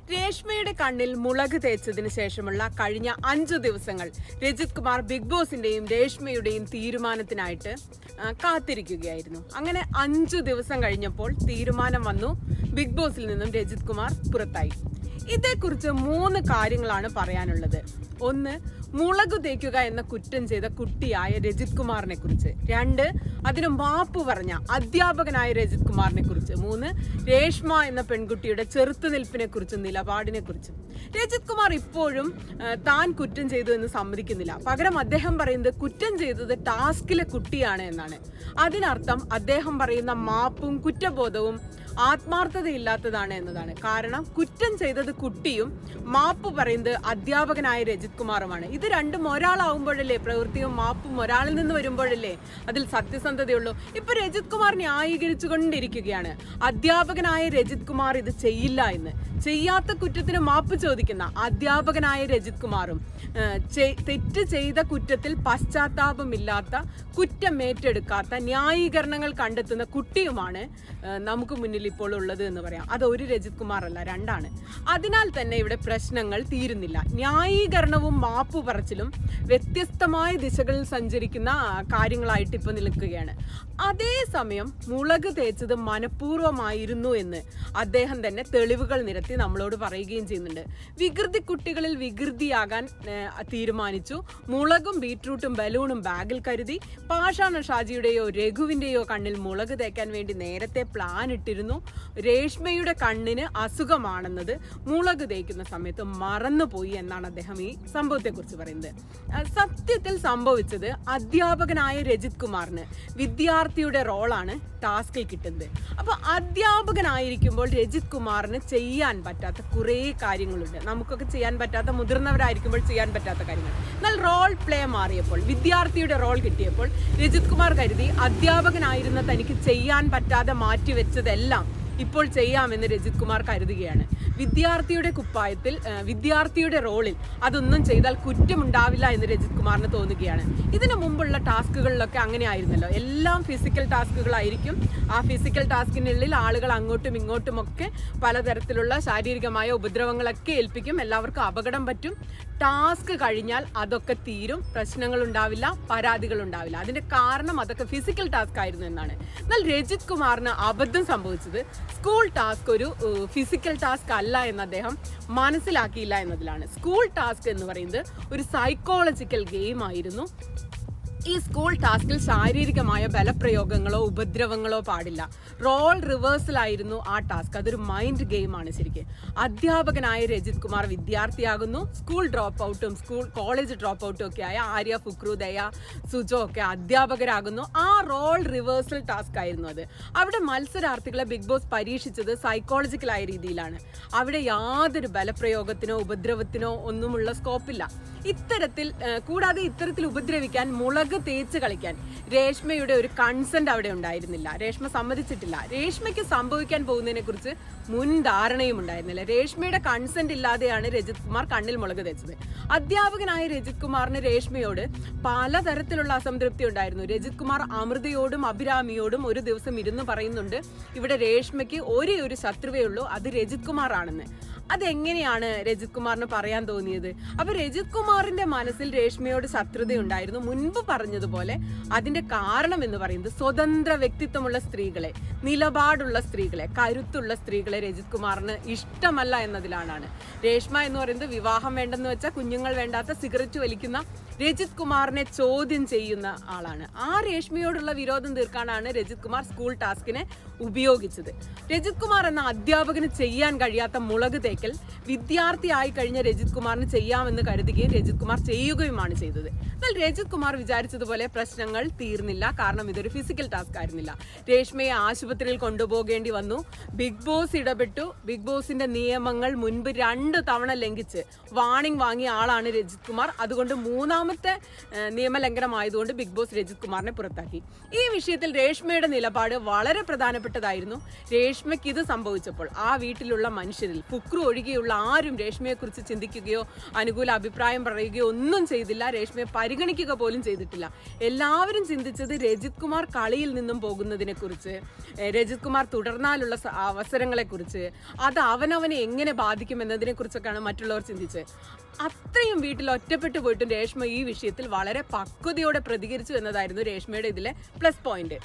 രേഷ്മയുടെ കണ്ണിൽ മുളക് തേച്ചതിന് ശേഷമുള്ള കഴിഞ്ഞ അഞ്ചു ദിവസങ്ങൾ രജിത് കുമാർ ബിഗ് ബോസിന്റെയും രേഷ്മയുടെയും തീരുമാനത്തിനായിട്ട് ആ, കാത്തിരിക്കുകയായിരുന്നു അങ്ങനെ അഞ്ചു ദിവസം കഴിഞ്ഞപ്പോൾ തീരുമാനം വന്നു ബിഗ് ബോസിൽ നിന്നും രജിത് കുമാർ പുറത്തായി ഇതേക്കുറിച്ച് മൂന്ന് കാര്യങ്ങളാണ് പറയാനുള്ളത് ഒന്ന് മുളക് തേക്കുക എന്ന കുറ്റം ചെയ്ത കുട്ടിയായ രജിത് കുമാറിനെ കുറിച്ച് രണ്ട് അതിന് മാപ്പ് പറഞ്ഞ അധ്യാപകനായ രജിത് കുമാറിനെ കുറിച്ച് മൂന്ന് രേഷ്മ എന്ന പെൺകുട്ടിയുടെ ചെറുത്തുനിൽപ്പിനെ കുറിച്ചും നിലപാടിനെ കുറിച്ചും രജിത് കുമാർ ഇപ്പോഴും ആ, താൻ കുറ്റം ചെയ്തു എന്ന് സമ്മതിക്കുന്നില്ല പകരം അദ്ദേഹം പറയുന്നത് കുറ്റം ചെയ്തത് ടാസ്കിലെ കുട്ടിയാണ് എന്നാണ് അതിനർത്ഥം അദ്ദേഹം പറയുന്ന മാപ്പും കുറ്റബോധവും ആത്മാർത്ഥതയില്ലാത്തതാണ് എന്നതാണ് കാരണം കുറ്റം ചെയ്തത് കുട്ടിയും മാപ്പ് പറയുന്നത് അധ്യാപകനായ രജിത് കുമാറുമാണ് ഇത് രണ്ടും ഒരാളാവുമ്പോഴല്ലേ പ്രവൃത്തിയും മാപ്പും ഒരാളിൽ നിന്ന് വരുമ്പോഴല്ലേ അതിൽ സത്യസന്ധതയുള്ളൂ ഇപ്പൊ രജിത് കുമാർ ന്യായീകരിച്ചുകൊണ്ടിരിക്കുകയാണ് അധ്യാപകനായ രജിത് കുമാർ ഇത് ചെയ്യില്ല എന്ന് ചെയ്യാത്ത കുറ്റത്തിന് മാപ്പ് ചോദിക്കുന്ന അധ്യാപകനായ രജിത് കുമാറും ആ, ചെ- തെറ്റ് ചെയ്ത കുറ്റത്തിൽ പശ്ചാത്താപമില്ലാത്ത കുറ്റം ഏറ്റെടുക്കാത്ത ന്യായീകരണങ്ങൾ കണ്ടെത്തുന്ന കുട്ടിയുമാണ് ആ, നമുക്ക് മുന്നിൽ ഇപ്പോൾ ഉള്ളത് എന്ന് പറയാം അത് ഒരു രജിത് കുമാർ അല്ല രണ്ടാണ് അതിനാൽ തന്നെ ഇവിടെ പ്രശ്നങ്ങൾ തീരുന്നില്ല ന്യായീകരണവും മാപ്പ് പറച്ചിലും വ്യത്യസ്തമായ ദിശകളിൽ സഞ്ചരിക്കുന്ന ആ, കാര്യങ്ങളായിട്ട് ഇപ്പൊ നിൽക്കുകയാണ് അതേസമയം മുളക് തേച്ചത് മനഃപൂർവ്വമായിരുന്നു എന്ന് അദ്ദേഹം തന്നെ തെളിവുകൾ നിരത്തി നമ്മളോട് പറയുകയും ചെയ്യുന്നുണ്ട് വികൃതി കുട്ടികളിൽ വികൃതിയാകാൻ ഏഹ്, തീരുമാനിച്ചു മുളകും ബീട്രൂട്ടും ബലൂണും ബാഗിൽ കരുതി പാഷാണ ഷാജിയുടെയോ രഘുവിന്റെയോ കണ്ണിൽ മുളക് തേക്കാൻ വേണ്ടി നേരത്തെ പ്ലാൻ ഇട്ടിരുന്നു രേഷ്മയുടെ കണ്ണിന് അസുഖമാണെന്നത് മുളക് തേക്കുന്ന സമയത്ത് മറന്നുപോയി എന്നാണ് അദ്ദേഹം ഈ സംഭവത്തെക്കുറിച്ച് പറയുന്നത് ആ, സത്യത്തിൽ സംഭവിച്ചത് അധ്യാപകനായ രജിത് കുമാറിന് വിദ്യാർത്ഥിയുടെ റോളാണ് ടാസ്കിൽ കിട്ടുന്നത് അപ്പൊ അധ്യാപകനായിരിക്കുമ്പോൾ രജിത് കുമാറിന് ചെയ്യാൻ പറ്റാത്ത കുറേ കാര്യങ്ങളുണ്ട് നമുക്കൊക്കെ ചെയ്യാൻ പറ്റാത്ത മുതിർന്നവരായിരിക്കുമ്പോൾ ചെയ്യാൻ പറ്റാത്ത കാര്യങ്ങൾ എന്നാൽ റോൾ പ്ലേ മാറിയപ്പോൾ വിദ്യാർത്ഥിയുടെ റോൾ കിട്ടിയപ്പോൾ രജിത് കുമാർ കരുതി അധ്യാപകനായിരുന്ന തനിക്ക് ചെയ്യാൻ പറ്റാതെ മാറ്റിവെച്ചതെല്ലാം ഇപ്പോൾ ചെയ്യാമെന്ന് രജിത് കുമാർ കരുതുകയാണ് വിദ്യാർത്ഥിയുടെ കുപ്പായത്തിൽ ആ, വിദ്യാർത്ഥിയുടെ റോളിൽ അതൊന്നും ചെയ്താൽ കുറ്റമുണ്ടാവില്ല എന്ന് രജിത് കുമാറിന് തോന്നുകയാണ് ഇതിനു മുമ്പുള്ള ടാസ്കുകളിലൊക്കെ അങ്ങനെ ആയിരുന്നല്ലോ എല്ലാം ഫിസിക്കൽ ടാസ്കുകളായിരിക്കും ആ ഫിസിക്കൽ ടാസ്കിനുള്ളിൽ ആളുകൾ അങ്ങോട്ടും ഇങ്ങോട്ടും ഒക്കെ പലതരത്തിലുള്ള ശാരീരികമായ ഉപദ്രവങ്ങളൊക്കെ ഏൽപ്പിക്കും എല്ലാവർക്കും അപകടം പറ്റും ടാസ്ക് കഴിഞ്ഞാൽ അതൊക്കെ തീരും പ്രശ്നങ്ങൾ ഉണ്ടാവില്ല പരാതികൾ ഉണ്ടാവില്ല അതിന്റെ കാരണം അതൊക്കെ ഫിസിക്കൽ ടാസ്ക് ആയിരുന്നു എന്നാണ് എന്നാൽ രജിത് കുമാറിന് അബദ്ധം സംഭവിച്ചത് സ്കൂൾ ടാസ്ക് ഒരു ഫിസിക്കൽ ടാസ്ക് അല്ല എന്ന് അദ്ദേഹം മനസ്സിലാക്കിയില്ല എന്നതിലാണ് സ്കൂൾ ടാസ്ക് എന്ന് പറയുന്നത് ഒരു സൈക്കോളജിക്കൽ ഗെയിം ആയിരുന്നു ഈ സ്കൂൾ ടാസ്കിൽ ശാരീരികമായ ബലപ്രയോഗങ്ങളോ ഉപദ്രവങ്ങളോ പാടില്ല റോൾ റിവേഴ്സലായിരുന്നു ആ ടാസ്ക് അതൊരു മൈൻഡ് ഗെയിമാണ് ശരിക്കും അധ്യാപകനായ രജിത് കുമാർ വിദ്യാർത്ഥിയാകുന്നു സ്കൂൾ ഡ്രോപ്പ് ഔട്ടും സ്കൂൾ കോളേജ് ഡ്രോപ്പ് ഔട്ടും ഒക്കെ ആയ ആര്യ ഫുക്രു ദയ സുജോ ഒക്കെ അധ്യാപകരാകുന്നു ആ റോൾ റിവേഴ്സൽ ടാസ്ക് ആയിരുന്നു അത് അവിടെ മത്സരാർത്ഥികളെ ബിഗ് ബോസ് പരീക്ഷിച്ചത് സൈക്കോളജിക്കലായ രീതിയിലാണ് അവിടെ യാതൊരു ബലപ്രയോഗത്തിനോ ഉപദ്രവത്തിനോ ഒന്നുമുള്ള സ്കോപ്പില്ല ഇത്തരത്തിൽ ആ, കൂടാതെ ഇത്തരത്തിൽ ഉപദ്രവിക്കാൻ മുളക് തേച്ച് കളിക്കാൻ രേഷ്മയുടെ ഒരു കൺസെന്റ് അവിടെ ഉണ്ടായിരുന്നില്ല രേഷ്മ സമ്മതിച്ചിട്ടില്ല രേഷ്മയ്ക്ക് സംഭവിക്കാൻ പോകുന്നതിനെ കുറിച്ച് മുൻ ധാരണയും ഉണ്ടായിരുന്നില്ല രേഷ്മയുടെ കൺസെന്റ് ഇല്ലാതെയാണ് രജിത് കുമാർ കണ്ണിൽ മുളക് തേച്ചത് അധ്യാപകനായ രജിത് കുമാറിന് രേഷ്മയോട് പലതരത്തിലുള്ള അസംതൃപ്തി ഉണ്ടായിരുന്നു രജിത് കുമാർ അമൃതയോടും അഭിരാമിയോടും ഒരു ദിവസം ഇരുന്ന് പറയുന്നുണ്ട് ഇവിടെ രേഷ്മയ്ക്ക് ഒരേ ഒരു ശത്രുവേ ഉള്ളൂ അത് രജിത് കുമാർ ആണെന്ന് അതെങ്ങനെയാണ് രജിത് കുമാറിന് പറയാൻ തോന്നിയത് അപ്പൊ രജിത് കുമാറിന്റെ മനസ്സിൽ രേഷ്മയോട് ശത്രുതയുണ്ടായിരുന്നു മുൻപ് പറഞ്ഞതുപോലെ അതിന്റെ കാരണം എന്ന് പറയുന്നത് സ്വതന്ത്ര വ്യക്തിത്വമുള്ള സ്ത്രീകളെ നിലപാടുള്ള സ്ത്രീകളെ കരുത്തുള്ള സ്ത്രീകളെ രജിത് കുമാറിന് ഇഷ്ടമല്ല എന്നതിലാണ് രേഷ്മ എന്ന് പറയുന്നത് വിവാഹം വേണ്ടെന്ന് വെച്ചാൽ കുഞ്ഞുങ്ങൾ വേണ്ടാത്ത സിഗരറ്റ് വലിക്കുന്ന രജിത് കുമാറിനെ ചോദ്യം ചെയ്യുന്ന ആളാണ് ആ രേഷ്മയോടുള്ള വിരോധം തീർക്കാനാണ് രജിത് കുമാർ സ്കൂൾ ടാസ്കിനെ ഉപയോഗിച്ചത് രജിത് കുമാർ എന്ന അധ്യാപകന് ചെയ്യാൻ കഴിയാത്ത മുളക് തേക്കൽ വിദ്യാർത്ഥിയായി കഴിഞ്ഞ രജിത് കുമാറിന് ചെയ്യാമെന്ന് കരുതുകയും രജിത് കുമാർ ചെയ്യുകയുമാണ് ചെയ്തത് എന്നാൽ രജിത് കുമാർ വിചാരിച്ചതുപോലെ പ്രശ്നങ്ങൾ തീർന്നില്ല കാരണം ഇതൊരു ഫിസിക്കൽ ടാസ്ക് ആയിരുന്നില്ല രേഷ്മയെ ആശുപത്രിയിൽ കൊണ്ടുപോകേണ്ടി വന്നു ബിഗ് ബോസ് ഇടപെട്ടു ബിഗ് ബോസിന്റെ നിയമങ്ങൾ മുൻപ് രണ്ട് തവണ ലംഘിച്ച് വാണിംഗ് വാങ്ങിയ ആളാണ് രജിത് കുമാർ അതുകൊണ്ട് മൂന്നാമത്തെ മൂന്നാമത്തെ ഏഹ്, നിയമലംഘനമായതുകൊണ്ട് ബിഗ് ബോസ് രജിത് കുമാറിനെ പുറത്താക്കി ഈ വിഷയത്തിൽ രേഷ്മയുടെ നിലപാട് വളരെ പ്രധാനപ്പെട്ടതായിരുന്നു രേഷ്മയ്ക്ക് ഇത് സംഭവിച്ചപ്പോൾ ആ വീട്ടിലുള്ള മനുഷ്യരിൽ ഫുക്രു ഒഴികെയുള്ള ആരും രേഷ്മയെക്കുറിച്ച് ചിന്തിക്കുകയോ അനുകൂല അഭിപ്രായം പറയുകയോ ഒന്നും ചെയ്തില്ല രേഷ്മയെ പരിഗണിക്കുക പോലും ചെയ്തിട്ടില്ല എല്ലാവരും ചിന്തിച്ചത് രജിത് കുമാർ കളിയിൽ നിന്നും പോകുന്നതിനെ കുറിച്ച് രജിത് കുമാർ തുടർന്നാലുള്ള സ- അവസരങ്ങളെക്കുറിച്ച് അത് അവനവനെ എങ്ങനെ ബാധിക്കും എന്നതിനെ കുറിച്ചൊക്കെയാണ് മറ്റുള്ളവർ ചിന്തിച്ചത് അത്രയും വീട്ടിൽ ഒറ്റപ്പെട്ടു പോയിട്ടും രേഷ്മ ഈ വിഷയത്തിൽ വളരെ പക്വതയോടെ പ്രതികരിച്ചു എന്നതായിരുന്നു രേഷ്മയുടെ ഇതിലെ പ്ലസ് പോയിന്റ്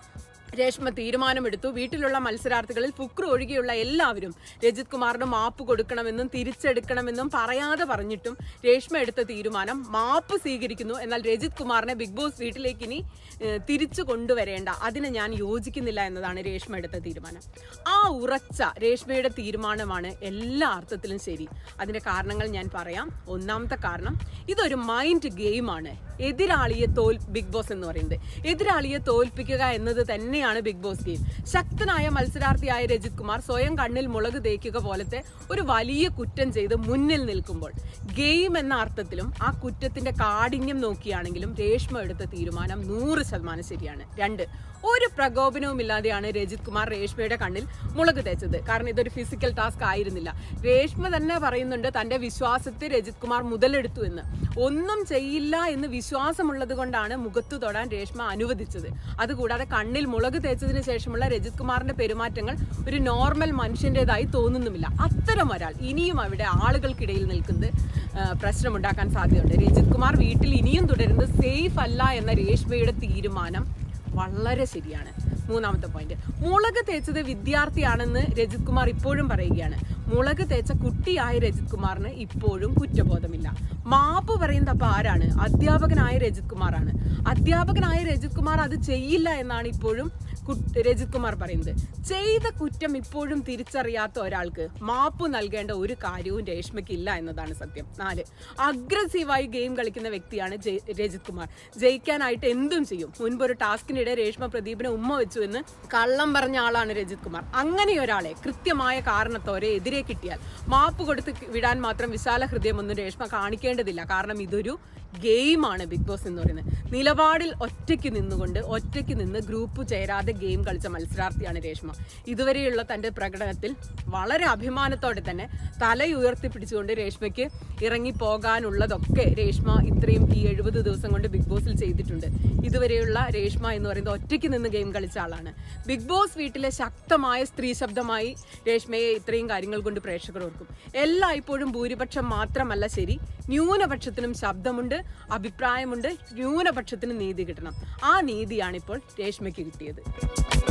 രേഷ്മ തീരുമാനമെടുത്തു വീട്ടിലുള്ള മത്സരാർത്ഥികളിൽ ഫുക്രു ഒഴികെയുള്ള എല്ലാവരും രജിത് കുമാറിന് മാപ്പ് കൊടുക്കണമെന്നും തിരിച്ചെടുക്കണമെന്നും പറയാതെ പറഞ്ഞിട്ടും രേഷ്മ എടുത്ത തീരുമാനം മാപ്പ് സ്വീകരിക്കുന്നു എന്നാൽ രജിത് കുമാറിനെ ബിഗ് ബോസ് വീട്ടിലേക്ക് ഇനി ഏഹ്, തിരിച്ചു കൊണ്ടുവരേണ്ട അതിന് ഞാൻ യോജിക്കുന്നില്ല എന്നതാണ് രേഷ്മ എടുത്ത തീരുമാനം ആ ഉറച്ച രേഷ്മയുടെ തീരുമാനമാണ് എല്ലാ അർത്ഥത്തിലും ശരി അതിന്റെ കാരണങ്ങൾ ഞാൻ പറയാം ഒന്നാമത്തെ കാരണം ഇതൊരു മൈൻഡ് ഗെയിമാണ് എതിരാളിയെ തോൽ ബിഗ് ബോസ് എന്ന് പറയുന്നത് എതിരാളിയെ തോൽപ്പിക്കുക എന്നത് തന്നെയാണ് ബിഗ് ബോസ് ഗെയിം ശക്തനായ മത്സരാർത്ഥിയായ രജിത് കുമാർ സ്വയം കണ്ണിൽ മുളക് തേക്കുക പോലത്തെ ഒരു വലിയ കുറ്റം ചെയ്ത് മുന്നിൽ നിൽക്കുമ്പോൾ ഗെയിം എന്ന അർത്ഥത്തിലും ആ കുറ്റത്തിന്റെ കാഠിന്യം നോക്കിയാണെങ്കിലും രേഷ്മ എടുത്ത തീരുമാനം നൂറ് ശതമാനം ശരിയാണ് രണ്ട് ഒരു പ്രകോപനവും ഇല്ലാതെയാണ് രജിത് കുമാർ രേഷ്മയുടെ കണ്ണിൽ മുളക് തേച്ചത് കാരണം ഇതൊരു ഫിസിക്കൽ ടാസ്ക് ആയിരുന്നില്ല രേഷ്മ തന്നെ പറയുന്നുണ്ട് തന്റെ വിശ്വാസത്തെ രജിത് കുമാർ മുതലെടുത്തു എന്ന് ഒന്നും ചെയ്യില്ല എന്ന് വിശ്വാസമുള്ളത് കൊണ്ടാണ് മുഖത്തു തൊടാൻ രേഷ്മ അനുവദിച്ചത് അതുകൂടാതെ കണ്ണിൽ മുളക് തേച്ചതിന് ശേഷമുള്ള രജിത് കുമാറിന്റെ പെരുമാറ്റങ്ങൾ ഒരു നോർമൽ മനുഷ്യന്റേതായി തോന്നുന്നുമില്ല അത്തരം ഒരാൾ ഇനിയും അവിടെ ആളുകൾക്കിടയിൽ നിൽക്കുന്നത് ആ, പ്രശ്നമുണ്ടാക്കാൻ സാധ്യതയുണ്ട് രജിത് കുമാർ വീട്ടിൽ ഇനിയും തുടരുന്നത് സേഫ് അല്ല എന്ന രേഷ്മയുടെ തീരുമാനം വളരെ ശരിയാണ് മൂന്നാമത്തെ പോയിന്റ് മുളക് തേച്ചത് വിദ്യാർത്ഥിയാണെന്ന് രജിത് കുമാർ ഇപ്പോഴും പറയുകയാണ് മുളക് തേച്ച കുട്ടിയായ രജിത് കുമാറിന് ഇപ്പോഴും കുറ്റബോധമില്ല മാപ്പ് പറയുന്നത് അപ്പൊ ആരാണ് അധ്യാപകനായ രജിത് കുമാറാണ് അധ്യാപകനായ രജിത് കുമാർ അത് ചെയ്യില്ല എന്നാണ് ഇപ്പോഴും കു- രജിത് കുമാർ പറയുന്നത് ചെയ്ത കുറ്റം ഇപ്പോഴും തിരിച്ചറിയാത്ത ഒരാൾക്ക് മാപ്പ് നൽകേണ്ട ഒരു കാര്യവും രേഷ്മയ്ക്ക് ഇല്ല എന്നതാണ് സത്യം നാല് അഗ്രസീവായി ഗെയിം കളിക്കുന്ന വ്യക്തിയാണ് ജയ്- രജിത് കുമാർ ജയിക്കാനായിട്ട് എന്തും ചെയ്യും മുൻപ് ഒരു ടാസ്കിനിടെ രേഷ്മ പ്രദീപിനെ ഉമ്മ വെച്ചു എന്ന് കള്ളം പറഞ്ഞ ആളാണ് രജിത് കുമാർ അങ്ങനെ ഒരാളെ കൃത്യമായ കാരണത്തോരെ എതിരെ കിട്ടിയാൽ മാപ്പ് കൊടുത്ത് വിടാൻ മാത്രം വിശാല ഹൃദയമൊന്നും രേഷ്മ കാണിക്കേണ്ടതില്ല കാരണം ഇതൊരു ഗെയിമാണ് ബിഗ് ബോസ് എന്ന് പറയുന്നത് നിലപാടിൽ ഒറ്റയ്ക്ക് നിന്നുകൊണ്ട് ഒറ്റയ്ക്ക് നിന്ന് ഗ്രൂപ്പ് ചേരാതെ ഗെയിം കളിച്ച മത്സരാർത്ഥിയാണ് രേഷ്മ ഇതുവരെയുള്ള തന്റെ പ്രകടനത്തിൽ വളരെ അഭിമാനത്തോടെ തന്നെ തലയുയർത്തി പിടിച്ചുകൊണ്ട് രേഷ്മയ്ക്ക് ഇറങ്ങി പോകാനുള്ളതൊക്കെ രേഷ്മ ഇത്രയും ഈ എഴുപത് ദിവസം കൊണ്ട് ബിഗ് ബോസിൽ ചെയ്തിട്ടുണ്ട് ഇതുവരെയുള്ള രേഷ്മ എന്ന് പറയുന്നത് ഒറ്റയ്ക്ക് നിന്ന് ഗെയിം കളിച്ച ആളാണ് ബിഗ് ബോസ് വീട്ടിലെ ശക്തമായ സ്ത്രീ ശബ്ദമായി രേഷ്മയെ ഇത്രയും കാര്യങ്ങൾ കൊണ്ട് പ്രേക്ഷകർ ഓർക്കും എല്ലായ്പ്പോഴും ഭൂരിപക്ഷം മാത്രമല്ല ശരി ന്യൂനപക്ഷത്തിനും ശബ്ദമുണ്ട് അഭിപ്രായമുണ്ട് ന്യൂനപക്ഷത്തിന് നീതി കിട്ടണം ആ നീതിയാണിപ്പോൾ രേഷ്മയ്ക്ക് കിട്ടിയത്